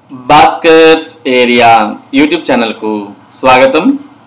Bhaskar's area YouTube ఛానల్కు స్వాగతం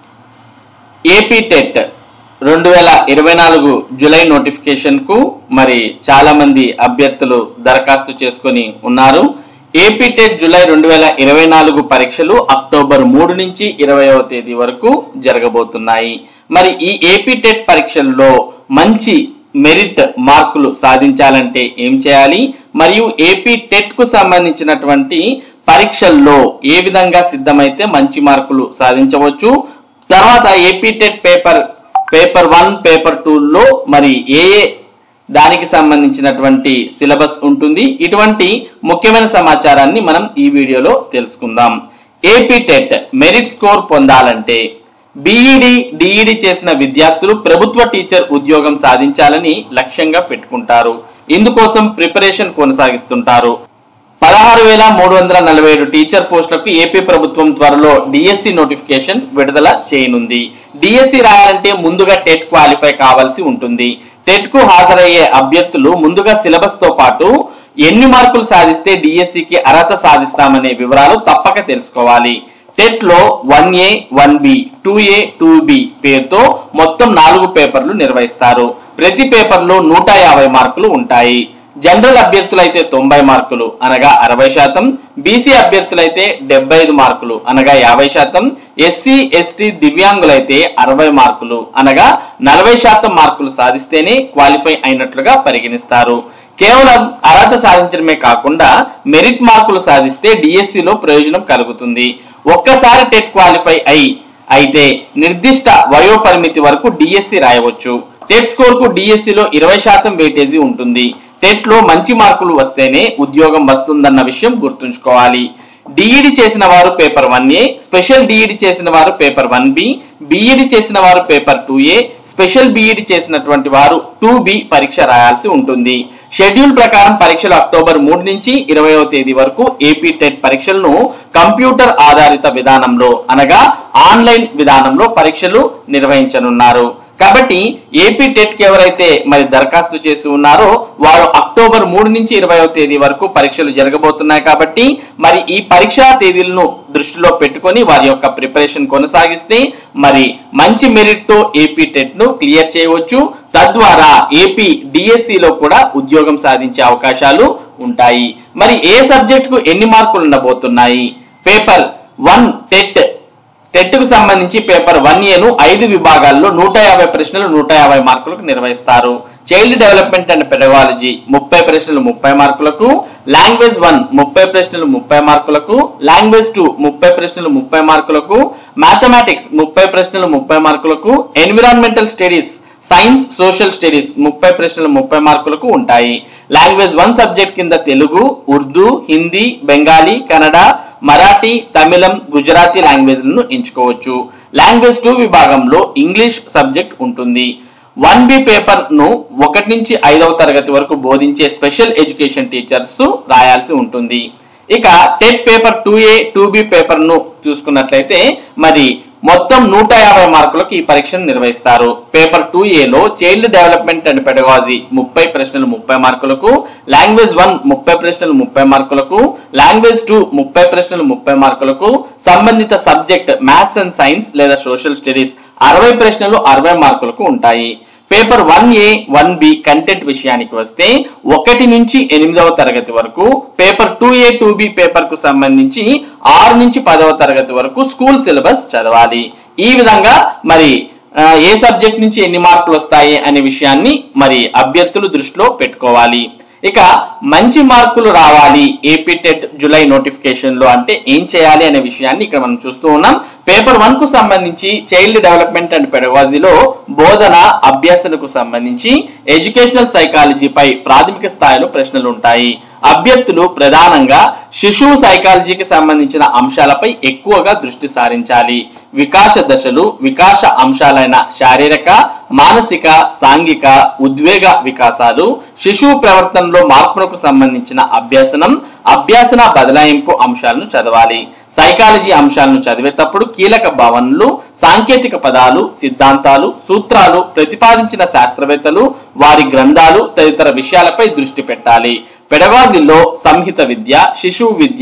AP TET రెండు వేల ఇరవై నాలుగు జూలై నోటిఫికేషన్కు మరి చాలా మంది అభ్యర్థులు దరఖాస్తు చేసుకొని ఉన్నారు ఏపీ టెట్ జూలై రెండు వేల ఇరవై నాలుగు పరీక్షలు అక్టోబర్ మూడు నుంచి ఇరవైవ తేదీ వరకు జరగబోతున్నాయి మరి ఈ ఏపీ టెట్ పరీక్షల్లో మంచి మెరిట్ మార్కులు సాధించాలంటే ఏం చేయాలి మరియు ఏపీ టెట్ కు సంబంధించినటువంటి పరీక్షల్లో ఏ విధంగా సిద్ధమైతే మంచి మార్కులు సాధించవచ్చు తర్వాత AP TET paper paper one paper లో మరి ఏ ఏ దానికి సంబంధించినటువంటి సిలబస్ ఉంటుంది ఇటువంటి ముఖ్యమైన సమాచారాన్ని మనం ఈ వీడియోలో తెలుసుకుందాం ఏపీ టెట్ మెరిట్ స్కోర్ పొందాలంటే బీఈడి డిఈడి చేసిన విద్యార్థులు ప్రభుత్వ టీచర్ ఉద్యోగం సాధించాలని లక్ష్యంగా పెట్టుకుంటారు ఇందుకోసం ప్రిపరేషన్ కొనసాగిస్తుంటారు పదహారు వేల మూడు వందల నలభై ఏడు టీచర్ పోస్టులకు ఏపీ ప్రభుత్వం త్వరలో డిఎస్సి నోటిఫికేషన్ విడుదల చేయనుంది డిఎస్సి రాయాలంటే ముందుగా టెట్ క్వాలిఫై కావాల్సి ఉంటుంది టెట్ కు హాజరయ్యే అభ్యర్థులు ముందుగా సిలబస్ తో పాటు ఎన్ని మార్కులు సాధిస్తే డిఎస్సికి అర్హత సాధిస్తామనే వివరాలు తప్పక తెలుసుకోవాలి టెట్ లో one A one B two A two B పేరుతో మొత్తం నాలుగు పేపర్లు నిర్వహిస్తారు ప్రతి పేపర్లో నూట యాభై మార్కులు ఉంటాయి జనరల్ అభ్యర్థులైతే తొంభై మార్కులు అనగా అరవై శాతం బీసీ అభ్యర్థులైతే డెబ్బై ఐదు మార్కులు అనగా యాభై శాతం ఎస్సీ ఎస్టీ దివ్యాంగులైతే అరవై మార్కులు అనగా నలభై శాతం మార్కులు సాధిస్తేనే క్వాలిఫై అయినట్లుగా పరిగణిస్తారు కేవలం అర్హత సాధించడమే కాకుండా మెరిట్ మార్కులు సాధిస్తే డిఎస్సిలో ప్రయోజనం కలుగుతుంది ఒక్కసారి టెట్ క్వాలిఫై అయి అయితే నిర్దిష్ట వయోపరిమితి వరకు డిఎస్సి రాయవచ్చు టెట్ స్కోర్ కు డిఎస్సిలో ఇరవై శాతం వెయిటేజీ ఉంటుంది టెట్ లో మంచి మార్కులు వస్తేనే ఉద్యోగం వస్తుందన్న విషయం గుర్తుంచుకోవాలి డిఈడి చేసిన వారు paper one A special DEd చేసిన వారు పేపర్ వన్ బి బిఈడి చేసిన వారు paper two A special BEd చేసినటువంటి వారు టూ బి పరీక్ష రాయాల్సి ఉంటుంది షెడ్యూల్ ప్రకారం పరీక్షలు అక్టోబర్ మూడు నుంచి ఇరవైవ తేదీ వరకు ఏపీ టెట్ పరీక్షలను కంప్యూటర్ ఆధారిత విధానంలో అనగా ఆన్లైన్ విధానంలో పరీక్షలు నిర్వహించనున్నారు కాబట్టి ఏపీ టెట్ కి ఎవరైతే మరి దరఖాస్తు చేసి ఉన్నారో వారు అక్టోబర్ మూడు నుంచి ఇరవైవ తేదీ వరకు పరీక్షలు జరగబోతున్నాయి కాబట్టి మరి ఈ పరీక్షా తేదీలను దృష్టిలో పెట్టుకొని వారి యొక్క ప్రిపరేషన్ కొనసాగిస్తే మరి మంచి మెరిట్ తో ఏపీ టెట్ ను క్లియర్ చేయవచ్చు తద్వారా ఏపీ డిఎస్సి లో కూడా ఉద్యోగం సాధించే అవకాశాలు ఉంటాయి మరి ఏ సబ్జెక్ట్ కు ఎన్ని మార్కులు ఉండబోతున్నాయి పేపర్ వన్ టెట్ టెట్ కు సంబంధించి పేపర్ వన్ ఏను ఐదు విభాగాల్లో నూట యాభై ప్రశ్నలు నూట యాభై మార్కులకు నిర్వహిస్తారు చైల్డ్ డెవలప్మెంట్ అండ్ పెడగాలజీ ముప్పై ప్రశ్నలు ముప్పై మార్కులకు లాంగ్వేజ్ వన్ ముప్పై ప్రశ్నలు ముప్పై మార్కులకు లాంగ్వేజ్ టూ ముప్పై ప్రశ్నలు ముప్పై మార్కులకు మ్యాథమెటిక్స్ ముప్పై ప్రశ్నలు ముప్పై మార్కులకు environmental studies science social studies ముప్పై ప్రశ్నలు ముప్పై మార్కులకు ఉంటాయి లాంగ్వేజ్ వన్ సబ్జెక్ట్ కింద తెలుగు ఉర్దూ హిందీ బెంగాలీ కన్నడ మరాఠీ తమిళం గుజరాతీ లాంగ్వేజ్లను ఎంచుకోవచ్చు లాంగ్వేజ్ టూ విభాగంలో ఇంగ్లీష్ సబ్జెక్ట్ ఉంటుంది వన్ బి పేపర్ ను ఒకటి నుంచి ఐదవ తరగతి వరకు బోధించే స్పెషల్ ఎడ్యుకేషన్ టీచర్స్ రాయాల్సి ఉంటుంది ఇక TET paper two A two B paper ను చూసుకున్నట్లయితే మరి మొత్తం నూట యాభై మార్కులకు ఈ పరీక్షను నిర్వహిస్తారు పేపర్ టూ ఏలో చైల్డ్ డెవలప్మెంట్ అండ్ పెడగాజీ ముప్పై ప్రశ్నలు ముప్పై మార్కులకు లాంగ్వేజ్ వన్ ముప్పై ప్రశ్నలు ముప్పై మార్కులకు లాంగ్వేజ్ టూ ముప్పై ప్రశ్నలు ముప్పై మార్కులకు సంబంధిత సబ్జెక్ట్ మ్యాథ్స్ అండ్ సైన్స్ లేదా సోషల్ స్టడీస్ అరవై ప్రశ్నలు అరవై మార్కులకు ఉంటాయి paper one A one B content విషయానికి వస్తే ఒకటి నుంచి ఎనిమిదవ తరగతి వరకు paper two A two B paper కు సంబంధించి ఆరు నుంచి పదవ తరగతి వరకు స్కూల్ సిలబస్ చదవాలి ఈ విధంగా మరి ఆ, ఏ సబ్జెక్ట్ నుంచి ఎన్ని మార్కులు వస్తాయి అనే విషయాన్ని మరి అభ్యర్థులు దృష్టిలో పెట్టుకోవాలి ఇక మంచి మార్కులు రావాలి ఏపీ టెట్ జూలై నోటిఫికేషన్ లో అంటే ఏం చేయాలి అనే విషయాన్ని ఇక్కడ మనం చూస్తూ ఉన్నాం పేపర్ వన్ కు సంబంధించి చైల్డ్ డెవలప్మెంట్ అండ్ పెడగాజీలో బోధన అభ్యసనకు సంబంధించి ఎడ్యుకేషనల్ సైకాలజీపై ప్రాథమిక స్థాయిలో ప్రశ్నలు ఉంటాయి అభ్యర్థులు ప్రధానంగా శిశువు సైకాలజీకి సంబంధించిన అంశాలపై ఎక్కువగా దృష్టి సారించాలి వికాస దశలు వికాస అంశాలైన శారీరక మానసిక సాంఘిక ఉద్వేగ వికాసాలు శిశువు ప్రవర్తనలో మార్పులకు సంబంధించిన అభ్యసనం అభ్యాసన బదలాయింపు అంశాలను చదవాలి సైకాలజీ అంశాలను చదివేటప్పుడు కీలక భావనలు సాంకేతిక పదాలు సిద్ధాంతాలు సూత్రాలు ప్రతిపాదించిన శాస్త్రవేత్తలు వారి గ్రంథాలు తదితర విషయాలపై దృష్టి పెట్టాలి పెడగాజీలో సంహిత విద్య శిశువు విద్య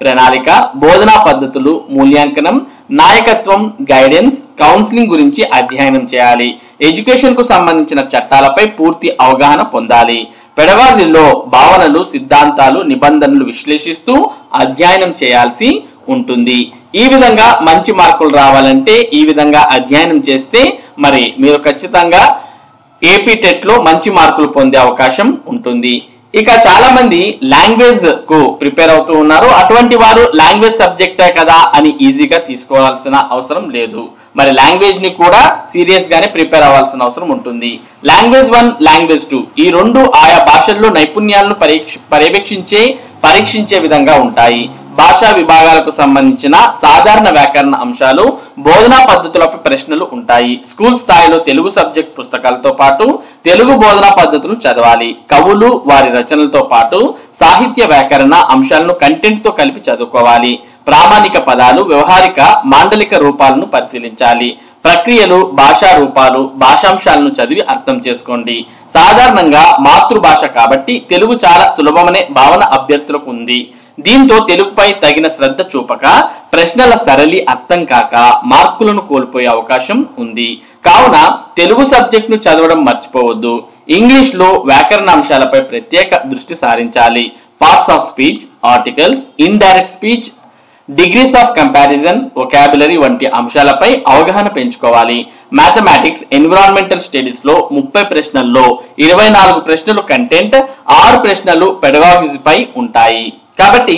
ప్రణాళిక బోధనా పద్ధతులు మూల్యాంకనం నాయకత్వం గైడెన్స్ కౌన్సిలింగ్ గురించి అధ్యయనం చేయాలి ఎడ్యుకేషన్ కు సంబంధించిన చట్టాలపై పూర్తి అవగాహన పొందాలి పెడగాజీల్లో భావనలు సిద్ధాంతాలు నిబంధనలు విశ్లేషిస్తూ అధ్యయనం చేయాల్సి ఉంటుంది ఈ విధంగా మంచి మార్కులు రావాలంటే ఈ విధంగా అధ్యయనం చేస్తే మరి మీరు ఖచ్చితంగా ఏపీ టెట్ లో మంచి మార్కులు పొందే అవకాశం ఉంటుంది ఇక చాలా మంది లాంగ్వేజ్ కు ప్రిపేర్ అవుతూ ఉన్నారు అటువంటి వారు లాంగ్వేజ్ సబ్జెక్టే కదా అని ఈజీగా తీసుకోవాల్సిన అవసరం లేదు మరి లాంగ్వేజ్ ని కూడా సీరియస్ గానే ప్రిపేర్ అవ్వాల్సిన అవసరం ఉంటుంది లాంగ్వేజ్ వన్ లాంగ్వేజ్ టూ ఈ రెండు ఆయా భాషల్లో నైపుణ్యాలను పరీక్ష పర్యవేక్షించే పరీక్షించే విధంగా ఉంటాయి భాషా విభాగాలకు సంబంధించిన సాధారణ వ్యాకరణ అంశాలు బోధనా పద్ధతులపై ప్రశ్నలు ఉంటాయి స్కూల్ స్థాయిలో తెలుగు సబ్జెక్ట్ పుస్తకాలతో పాటు తెలుగు బోధనా పద్ధతులు చదవాలి కవులు వారి రచనలతో పాటు సాహిత్య వ్యాకరణ అంశాలను కంటెంట్ తో కలిపి చదువుకోవాలి ప్రామాణిక పదాలు వ్యవహారిక మాండలిక రూపాలను పరిశీలించాలి ప్రక్రియలు భాషా రూపాలు భాషాంశాలను చదివి అర్థం చేసుకోండి సాధారణంగా మాతృభాష కాబట్టి తెలుగు చాలా సులభమనే భావన అభ్యర్థులకు ఉంది దీంతో తెలుగుపై తగిన శ్రద్ధ చూపక ప్రశ్నల సరళి అర్థం కాక మార్కులను కోల్పోయే అవకాశం ఉంది కావున తెలుగు సబ్జెక్ట్ ను చదవడం మర్చిపోవద్దు ఇంగ్లీష్ లో వ్యాకరణ అంశాలపై ప్రత్యేక దృష్టి సారించాలి parts of speech articles indirect speech degrees of comparison vocabulary వంటి అంశాలపై అవగాహన పెంచుకోవాలి మ్యాథమెటిక్స్ ఎన్విరాన్మెంటల్ స్టడీస్ లో ముప్పై ప్రశ్నల్లో ఇరవై నాలుగు ప్రశ్నలు కంటెంట్ ఆరు ప్రశ్నలు పెడగాలజీపై ఉంటాయి కాబట్టి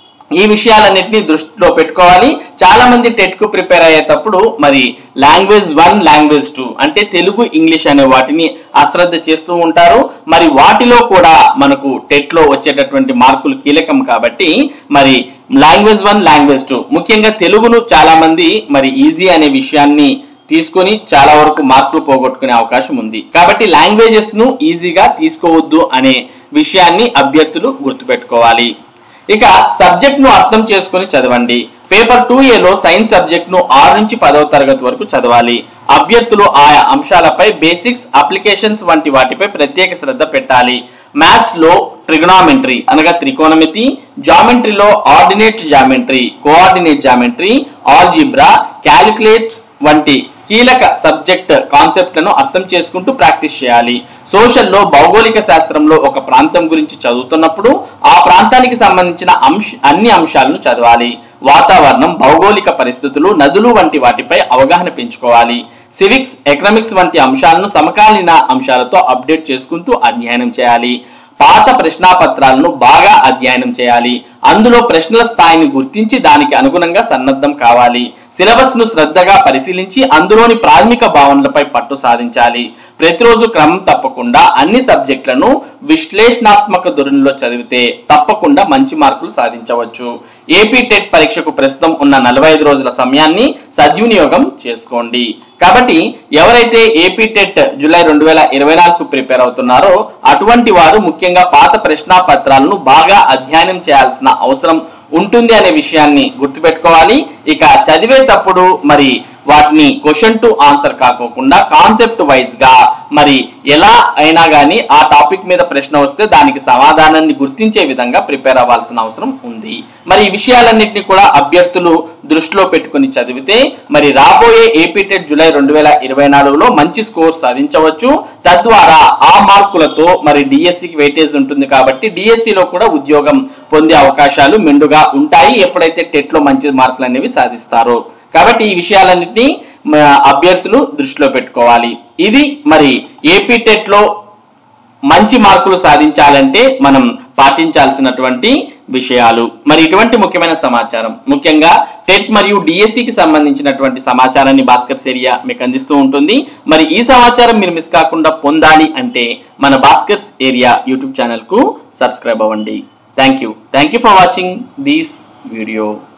ఈ విషయాలన్నింటినీ దృష్టిలో పెట్టుకోవాలి చాలా మంది టెట్ కు ప్రిపేర్ అయ్యేటప్పుడు మరి లాంగ్వేజ్ వన్ లాంగ్వేజ్ టూ అంటే తెలుగు ఇంగ్లీష్ అనే వాటిని అశ్రద్ధ చేస్తూ ఉంటారు మరి వాటిలో కూడా మనకు టెట్ లో వచ్చేటటువంటి మార్కులు కీలకం కాబట్టి మరి లాంగ్వేజ్ వన్ లాంగ్వేజ్ టూ ముఖ్యంగా తెలుగును చాలా మంది మరి ఈజీ అనే విషయాన్ని తీసుకొని చాలా వరకు మార్కులు పోగొట్టుకునే అవకాశం ఉంది కాబట్టి లాంగ్వేజెస్ ను ఈజీగా తీసుకోవద్దు అనే విషయాన్ని అభ్యర్థులు గుర్తుపెట్టుకోవాలి ఇక సబ్జెక్ట్ ను అర్థం చేసుకుని చదవండి పేపర్ టూ ఏలో సైన్స్ సబ్జెక్ట్ ను ఆరు నుంచి పదవ తరగతి వరకు చదవాలి అభ్యర్థులు ఆయా అంశాలపై బేసిక్స్ అప్లికేషన్స్ వంటి వాటిపై ప్రత్యేక శ్రద్ధ పెట్టాలి మ్యాథ్స్ లో ట్రిగనామెంట్రీ అనగా త్రికోణమితి జామెంట్రీలో ordinate geometry coordinate geometry algebra calculates వంటి కీలక సబ్జెక్ట్ కాన్సెప్ట్లను అర్థం చేసుకుంటూ ప్రాక్టీస్ చేయాలి సోషల్లో భౌగోళిక శాస్త్రంలో ఒక ప్రాంతం గురించి చదువుతున్నప్పుడు ఆ ప్రాంతానికి సంబంధించిన అంశ అన్ని అంశాలను చదవాలి వాతావరణం భౌగోళిక పరిస్థితులు నదులు వంటి వాటిపై అవగాహన పెంచుకోవాలి సివిక్స్ ఎకనామిక్స్ వంటి అంశాలను సమకాలీన అంశాలతో అప్డేట్ చేసుకుంటూ అధ్యయనం చేయాలి పాత ప్రశ్నాపత్రాలను బాగా అధ్యయనం చేయాలి అందులో ప్రశ్నల స్థాయిని గుర్తించి దానికి అనుగుణంగా సన్నద్ధం కావాలి సిలబస్ ను శ్రద్ధగా పరిశీలించి అందులోని ప్రాథమిక భావనలపై పట్టు సాధించాలి ప్రతిరోజు క్రమం తప్పకుండా అన్ని సబ్జెక్టులను విశ్లేషణాత్మక ధోరణిలో చదివితే తప్పకుండా మంచి మార్కులు సాధించవచ్చు ఏపీ టెట్ పరీక్షకు ప్రస్తుతం ఉన్న నలభై ఐదు రోజుల సమయాన్ని సద్వినియోగం చేసుకోండి కాబట్టి ఎవరైతే ఏపీ టెట్ జూలై రెండు వేల ఇరవై నాలుగు ప్రిపేర్ అవుతున్నారో అటువంటి వారు ముఖ్యంగా పాత ప్రశ్నాపత్రాలను బాగా అధ్యయనం చేయాల్సిన అవసరం ఉంటుంది అనే విషయాన్ని గుర్తుపెట్టుకోవాలి ఇక చదివేటప్పుడు మరి వాటిని క్వశ్చన్ టు ఆన్సర్ కాకోకుండా కాన్సెప్ట్ వైజ్ గా మరి ఎలా అయినా గానీ ఆ టాపిక్ మీద ప్రశ్న వస్తే దానికి సమాధానాన్ని గుర్తించే విధంగా ప్రిపేర్ అవ్వాల్సిన అవసరం ఉంది మరి ఈ విషయాలన్నింటినీ కూడా అభ్యర్థులు దృష్టిలో పెట్టుకుని చదివితే మరి రాబోయే ఏపీ టెట్ జూలై రెండు వేల ఇరవై నాలుగులో మంచి స్కోర్ సాధించవచ్చు తద్వారా ఆ మార్కులతో మరి డిఎస్సికి వెయిటేజ్ ఉంటుంది కాబట్టి డిఎస్సి లో కూడా ఉద్యోగం పొందే అవకాశాలు మెండుగా ఉంటాయి ఎప్పుడైతే టెట్ లో మంచి మార్కులు అనేవి సాధిస్తారో కాబట్టి ఈ విషయాలన్నింటినీ మ, అభ్యర్థులు దృష్టిలో పెట్టుకోవాలి ఇది మరి ఏపీ టెట్ లో మంచి మార్కులు సాధించాలంటే మనం పాటించాల్సినటువంటి విషయాలు మరి ఇటువంటి ముఖ్యమైన సమాచారం ముఖ్యంగా టెట్ మరియు డిఎస్సికి సంబంధించినటువంటి సమాచారాన్ని భాస్కర్ ఏరియా మీకు అందిస్తూ ఉంటుంది మరి ఈ సమాచారం మీరు మిస్ కాకుండా పొందాలి అంటే మన భాస్కర్స్ ఏరియా యూట్యూబ్ ఛానల్ కు సబ్స్క్రైబ్ అవ్వండి thank you thank you for watching this video